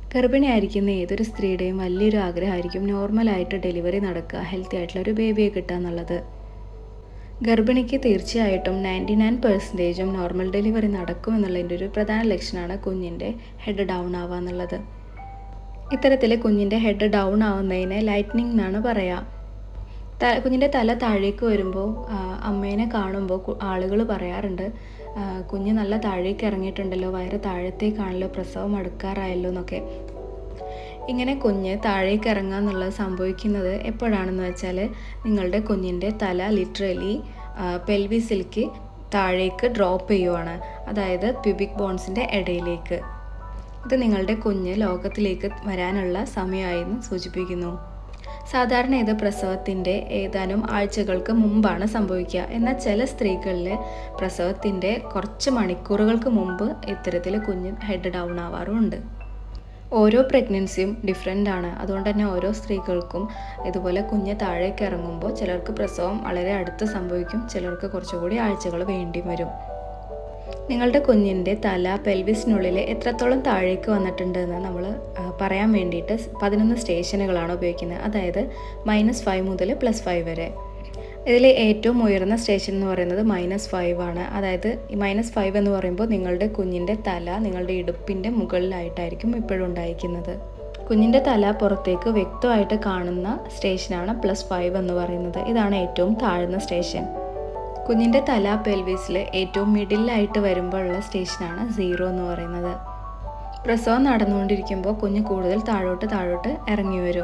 ഗർഭിണിയായിരിക്കുന്ന ഏതൊരു സ്ത്രീയുടെയും വലിയൊരു ആഗ്രഹമായിരിക്കും നോർമലായിട്ട് ഡെലിവറി നടക്കുക ഹെൽത്തി ആയിട്ടുള്ള ഒരു ബേബിയെ കിട്ടുക എന്നുള്ളത് ഗർഭിണിക്ക് തീർച്ചയായിട്ടും നയൻറ്റി നയൻ പെർസെൻറ്റേജും നോർമൽ ഡെലിവറി നടക്കും എന്നുള്ളതിൻ്റെ ഒരു പ്രധാന ലക്ഷണമാണ് കുഞ്ഞിൻ്റെ ഹെഡ് ഡൗൺ ആവുക എന്നുള്ളത് ഇത്തരത്തിൽ കുഞ്ഞിൻ്റെ ഹെഡ് ഡൗൺ ആവുന്നതിനെ ലൈറ്റ്നിങ് എന്നാണ് പറയുക ത കുഞ്ഞിൻ്റെ തല താഴേക്ക് വരുമ്പോൾ അമ്മേനെ കാണുമ്പോൾ ആളുകൾ പറയാറുണ്ട് ആ, കുഞ്ഞ് നല്ല താഴേക്ക് ഇറങ്ങിയിട്ടുണ്ടല്ലോ വയറ് താഴത്തേക്കാണല്ലോ പ്രസവം അടുക്കാറായല്ലോ എന്നൊക്കെ ഇങ്ങനെ കുഞ്ഞ് താഴേക്ക് ഇറങ്ങുക എന്നുള്ളത് സംഭവിക്കുന്നത് എപ്പോഴാണെന്ന് വെച്ചാൽ നിങ്ങളുടെ കുഞ്ഞിൻ്റെ തല ലിറ്ററലി പെൽവിസിലേക്ക് താഴേക്ക് ഡ്രോപ്പ് ചെയ്യുവാണ് അതായത് പ്യൂബിക് ബോൺസിൻ്റെ ഇടയിലേക്ക് ഇത് നിങ്ങളുടെ കുഞ്ഞ് ലോകത്തിലേക്ക് വരാനുള്ള സമയമായെന്ന് സൂചിപ്പിക്കുന്നു സാധാരണ ഇത് പ്രസവത്തിൻ്റെ ഏതാനും ആഴ്ചകൾക്ക് മുമ്പാണ് സംഭവിക്കുക എന്നാൽ ചില സ്ത്രീകളിൽ പ്രസവത്തിൻ്റെ കുറച്ച് മണിക്കൂറുകൾക്ക് മുമ്പ് ഇത്തരത്തിൽ കുഞ്ഞ് ഹെഡ് ഡൗൺ ആവാറുമുണ്ട് ഓരോ പ്രഗ്നൻസിയും ഡിഫറെൻ്റ് ആണ് അതുകൊണ്ട് തന്നെ ഓരോ സ്ത്രീകൾക്കും ഇതുപോലെ കുഞ്ഞ് താഴേക്ക് ഇറങ്ങുമ്പോൾ ചിലർക്ക് പ്രസവം വളരെ അടുത്ത് സംഭവിക്കും ചിലർക്ക് കുറച്ചുകൂടി ആഴ്ചകൾ വേണ്ടി വരും നിങ്ങളുടെ കുഞ്ഞിൻ്റെ തല പെൽവിസിനുള്ളിൽ എത്രത്തോളം താഴേക്ക് വന്നിട്ടുണ്ട് എന്ന് നമ്മൾ പറയാൻ വേണ്ടിയിട്ട് പതിനൊന്ന് സ്റ്റേഷനുകളാണ് ഉപയോഗിക്കുന്നത് അതായത് മൈനസ് ഫൈവ് മുതൽ പ്ലസ് ഫൈവ് വരെ ഇതിൽ ഏറ്റവും ഉയർന്ന സ്റ്റേഷൻ എന്ന് പറയുന്നത് മൈനസ് ഫൈവ് ആണ് അതായത് ഈ മൈനസ് ഫൈവ് എന്ന് പറയുമ്പോൾ നിങ്ങളുടെ കുഞ്ഞിൻ്റെ തല നിങ്ങളുടെ ഇടുപ്പിൻ്റെ മുകളിലായിട്ടായിരിക്കും ഇപ്പോഴും ഉണ്ടായിരിക്കുന്നത് കുഞ്ഞിൻ്റെ തല പുറത്തേക്ക് വ്യക്തമായിട്ട് കാണുന്ന സ്റ്റേഷനാണ് പ്ലസ് ഫൈവ് എന്ന് പറയുന്നത് ഇതാണ് ഏറ്റവും താഴ്ന്ന സ്റ്റേഷൻ കുഞ്ഞിൻ്റെ തല പെൽവിസിൽ ഏറ്റവും മിഡിലായിട്ട് വരുമ്പോഴുള്ള സ്റ്റേഷനാണ് സീറോ എന്ന് പറയുന്നത് പ്രസവം നടന്നുകൊണ്ടിരിക്കുമ്പോൾ കുഞ്ഞ് കൂടുതൽ താഴോട്ട് താഴോട്ട് ഇറങ്ങി വരും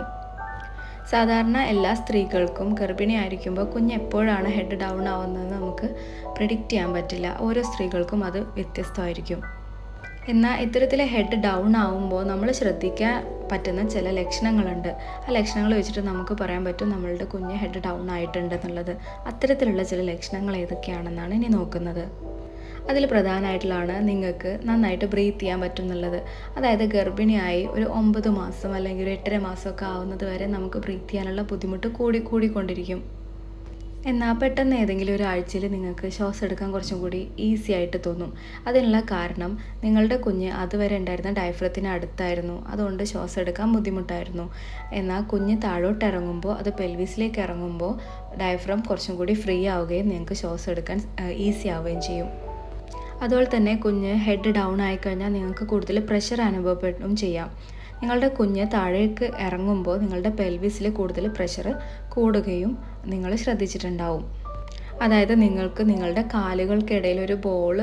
സാധാരണ എല്ലാ സ്ത്രീകൾക്കും ഗർഭിണിയായിരിക്കുമ്പോൾ കുഞ്ഞ് എപ്പോഴാണ് ഹെഡ് ഡൗൺ ആവുന്നത് നമുക്ക് പ്രിഡിക്റ്റ് ചെയ്യാൻ പറ്റില്ല ഓരോ സ്ത്രീകൾക്കും അത് വ്യത്യസ്തമായിരിക്കും എന്നാൽ ഇത്തരത്തിൽ ഹെഡ് ഡൗൺ ആവുമ്പോൾ നമ്മൾ ശ്രദ്ധിക്കാൻ പറ്റുന്ന ചില ലക്ഷണങ്ങളുണ്ട് ആ ലക്ഷണങ്ങൾ വെച്ചിട്ട് നമുക്ക് പറയാൻ പറ്റും നമ്മളുടെ കുഞ്ഞ് ഹെഡ് ഡൗൺ ആയിട്ടുണ്ട് എന്നുള്ളത് അത്തരത്തിലുള്ള ചില ലക്ഷണങ്ങൾ ഏതൊക്കെയാണെന്നാണ് ഇനി നോക്കുന്നത് അതിൽ പ്രധാനമായിട്ടുള്ളതാണ് നിങ്ങൾക്ക് നന്നായിട്ട് ബ്രീത്ത് ചെയ്യാൻ പറ്റും എന്നുള്ളത് അതായത് ഗർഭിണിയായി ഒരു ഒമ്പത് മാസം അല്ലെങ്കിൽ ഒരു എട്ടര മാസമൊക്കെ ആവുന്നത് വരെ നമുക്ക് ബ്രീത്ത് ചെയ്യാനുള്ള ബുദ്ധിമുട്ട് കൂടി കൂടിക്കൊണ്ടിരിക്കും എന്നാൽ പെട്ടെന്ന് ഏതെങ്കിലും ഒരു ആഴ്ചയിൽ നിങ്ങൾക്ക് ശ്വാസം എടുക്കാൻ കുറച്ചും കൂടി ഈസി ആയിട്ട് തോന്നും അതിനുള്ള കാരണം നിങ്ങളുടെ കുഞ്ഞ് അതുവരെ ഉണ്ടായിരുന്ന ഡയഫ്രത്തിന് അടുത്തായിരുന്നു അതുകൊണ്ട് ശ്വാസം എടുക്കാൻ ബുദ്ധിമുട്ടായിരുന്നു എന്നാൽ കുഞ്ഞ് താഴോട്ട് ഇറങ്ങുമ്പോൾ അത് പെൽവിസിലേക്ക് ഇറങ്ങുമ്പോൾ ഡയഫ്രം കുറച്ചും കൂടി ഫ്രീ ആവുകയും നിങ്ങൾക്ക് ശ്വാസം എടുക്കാൻ ഈസി ആവുകയും ചെയ്യും അതുപോലെ തന്നെ കുഞ്ഞ് ഹെഡ് ഡൗൺ ആയിക്കഴിഞ്ഞാൽ നിങ്ങൾക്ക് കൂടുതൽ പ്രഷർ അനുഭവപ്പെടുകയും ചെയ്യാം നിങ്ങളുടെ കുഞ്ഞ് താഴേക്ക് ഇറങ്ങുമ്പോൾ നിങ്ങളുടെ പെൽവിസിൽ കൂടുതൽ പ്രഷർ കൂടുകയും നിങ്ങൾ ശ്രദ്ധിച്ചിട്ടുണ്ടാവും അതായത് നിങ്ങൾക്ക് നിങ്ങളുടെ കാലുകൾക്കിടയിൽ ഒരു ബോൾ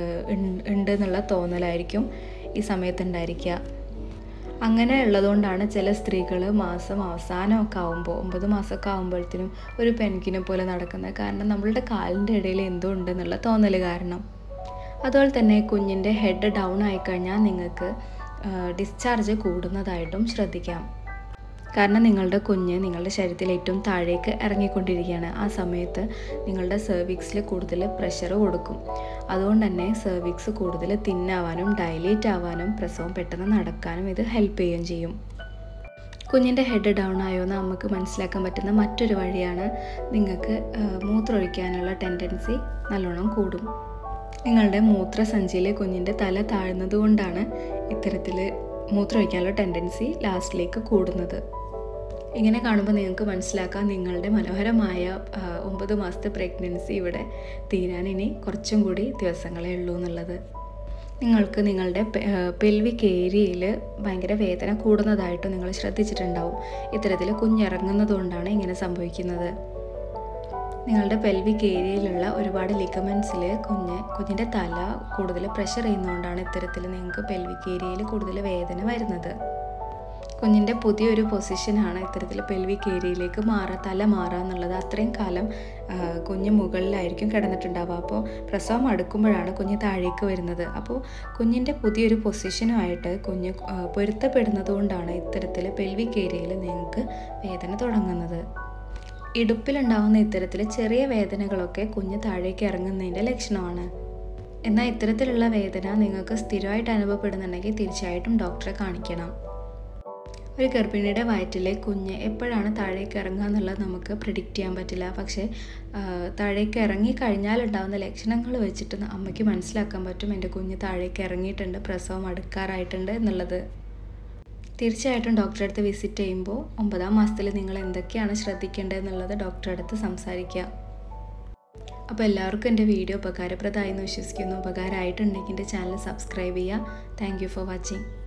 ഉണ്ട് എന്നുള്ള തോന്നലായിരിക്കും ഈ സമയത്ത് ഉണ്ടായിരിക്കുക അങ്ങനെ ഉള്ളതുകൊണ്ടാണ് ചില സ്ത്രീകൾ മാസം അവസാനമൊക്കെ ആകുമ്പോൾ ഒമ്പത് മാസമൊക്കെ ആകുമ്പോഴത്തേനും ഒരു പെൻകിനെ പോലെ നടക്കുന്നത് കാരണം നമ്മളുടെ കാലിൻ്റെ ഇടയിൽ എന്തോ ഉണ്ടെന്നുള്ള തോന്നൽ കാരണം അതുപോലെ തന്നെ കുഞ്ഞിൻ്റെ ഹെഡ് ഡൗൺ ആയിക്കഴിഞ്ഞാൽ നിങ്ങൾക്ക് ഡിസ്ചാർജ് കൂടുന്നതായിട്ടും ശ്രദ്ധിക്കാം കാരണം നിങ്ങളുടെ കുഞ്ഞ് നിങ്ങളുടെ ശരീരത്തിൽ ഏറ്റവും താഴേക്ക് ഇറങ്ങിക്കൊണ്ടിരിക്കുകയാണ് ആ സമയത്ത് നിങ്ങളുടെ സെർവിക്സിൽ കൂടുതൽ പ്രഷർ കൊടുക്കും അതുകൊണ്ട് തന്നെ സെർവിക്സ് കൂടുതൽ തിന്നാവാനും ഡയലേറ്റ് ആവാനും പ്രസവം പെട്ടെന്ന് നടക്കാനും ഇത് ഹെൽപ്പ് ചെയ്യുകയും ചെയ്യും കുഞ്ഞിൻ്റെ ഹെഡ് ഡൗൺ ആയോ എന്ന് നമുക്ക് മനസ്സിലാക്കാൻ പറ്റുന്ന മറ്റൊരു വഴിയാണ് നിങ്ങൾക്ക് മൂത്രമൊഴിക്കാനുള്ള ടെൻഡൻസി നല്ലോണം കൂടും നിങ്ങളുടെ മൂത്രസഞ്ചിയിലെ കുഞ്ഞിൻ്റെ തല താഴ്ന്നത് കൊണ്ടാണ് ഇത്തരത്തിൽ മൂത്രമൊഴിക്കാനുള്ള ടെൻഡൻസി ലാസ്റ്റിലേക്ക് കൂടുന്നത് ഇങ്ങനെ കാണുമ്പോൾ നിങ്ങൾക്ക് മനസ്സിലാക്കാം നിങ്ങളുടെ മനോഹരമായ ഒമ്പത് മാസത്തെ പ്രഗ്നൻസി ഇവിടെ തീരാൻ ഇനി കുറച്ചും കൂടി ദിവസങ്ങളേ ഉള്ളൂ എന്നുള്ളത് നിങ്ങൾക്ക് നിങ്ങളുടെ പെൽവിക് ഏരിയയിൽ ഭയങ്കര വേദന കൂടുന്നതായിട്ട് നിങ്ങൾ ശ്രദ്ധിച്ചിട്ടുണ്ടാവും ഇത്തരത്തിൽ കുഞ്ഞിറങ്ങുന്നത് കൊണ്ടാണ് ഇങ്ങനെ സംഭവിക്കുന്നത് നിങ്ങളുടെ പെൽവിക് ഏരിയയിലുള്ള ഒരുപാട് ലിഗമെൻസിൽ കുഞ്ഞ് കുഞ്ഞിൻ്റെ തല കൂടുതൽ പ്രഷർ ചെയ്യുന്നതുകൊണ്ടാണ് ഇത്തരത്തിൽ നിങ്ങൾക്ക് പെൽവിക് ഏരിയയിൽ കൂടുതൽ വേദന വരുന്നത് കുഞ്ഞിൻ്റെ പുതിയൊരു പൊസിഷനാണ് ഇത്തരത്തിൽ പെൽവിക് ഏരിയയിലേക്ക് മാറുക തല മാറുക എന്നുള്ളത് അത്രയും കാലം കുഞ്ഞ് മുകളിലായിരിക്കും കിടന്നിട്ടുണ്ടാവുക അപ്പോൾ പ്രസവം അടുക്കുമ്പോഴാണ് കുഞ്ഞ് താഴേക്ക് വരുന്നത് അപ്പോൾ കുഞ്ഞിൻ്റെ പുതിയൊരു പൊസിഷനുമായിട്ട് കുഞ്ഞ് പൊരുത്തപ്പെടുന്നത് കൊണ്ടാണ് ഇത്തരത്തിൽ പെൽവിക് ഏരിയയിൽ നിങ്ങൾക്ക് വേദന തുടങ്ങുന്നത് ഇടുപ്പിലുണ്ടാകുന്ന ഇത്തരത്തിൽ ചെറിയ വേദനകളൊക്കെ കുഞ്ഞ് താഴേക്ക് ഇറങ്ങുന്നതിൻ്റെ ലക്ഷണമാണ് എന്നാൽ ഇത്തരത്തിലുള്ള വേദന നിങ്ങൾക്ക് സ്ഥിരമായിട്ട് അനുഭവപ്പെടുന്നുണ്ടെങ്കിൽ തീർച്ചയായിട്ടും ഡോക്ടറെ കാണിക്കണം ഒരു ഗർഭിണിയുടെ വയറ്റിലെ കുഞ്ഞ് എപ്പോഴാണ് താഴേക്ക് ഇറങ്ങുക എന്നുള്ളത് നമുക്ക് പ്രിഡിക്റ്റ് ചെയ്യാൻ പറ്റില്ല പക്ഷേ താഴേക്ക് ഇറങ്ങി കഴിഞ്ഞാൽ ഉണ്ടാകുന്ന ലക്ഷണങ്ങൾ വെച്ചിട്ട് അമ്മയ്ക്ക് മനസ്സിലാക്കാൻ പറ്റും എൻ്റെ കുഞ്ഞ് താഴേക്ക് ഇറങ്ങിയിട്ടുണ്ട് പ്രസവം അടുക്കാറായിട്ടുണ്ട് എന്നുള്ളത് തീർച്ചയായിട്ടും ഡോക്ടറെ അടുത്ത് വിസിറ്റ് ചെയ്യുമ്പോൾ ഒമ്പതാം മാസത്തിൽ നിങ്ങൾ എന്തൊക്കെയാണ് ശ്രദ്ധിക്കേണ്ടതെന്നുള്ളത് ഡോക്ടറെ അടുത്ത് സംസാരിക്കുക അപ്പോൾ എല്ലാവർക്കും എൻ്റെ വീഡിയോ ഉപകാരപ്രദമായി എന്ന് വിശ്വസിക്കുന്നു ഉപകാരമായിട്ടുണ്ടെങ്കിൽ എൻ്റെ ചാനൽ സബ്സ്ക്രൈബ് ചെയ്യുക താങ്ക് യു ഫോർ വാച്ചിങ്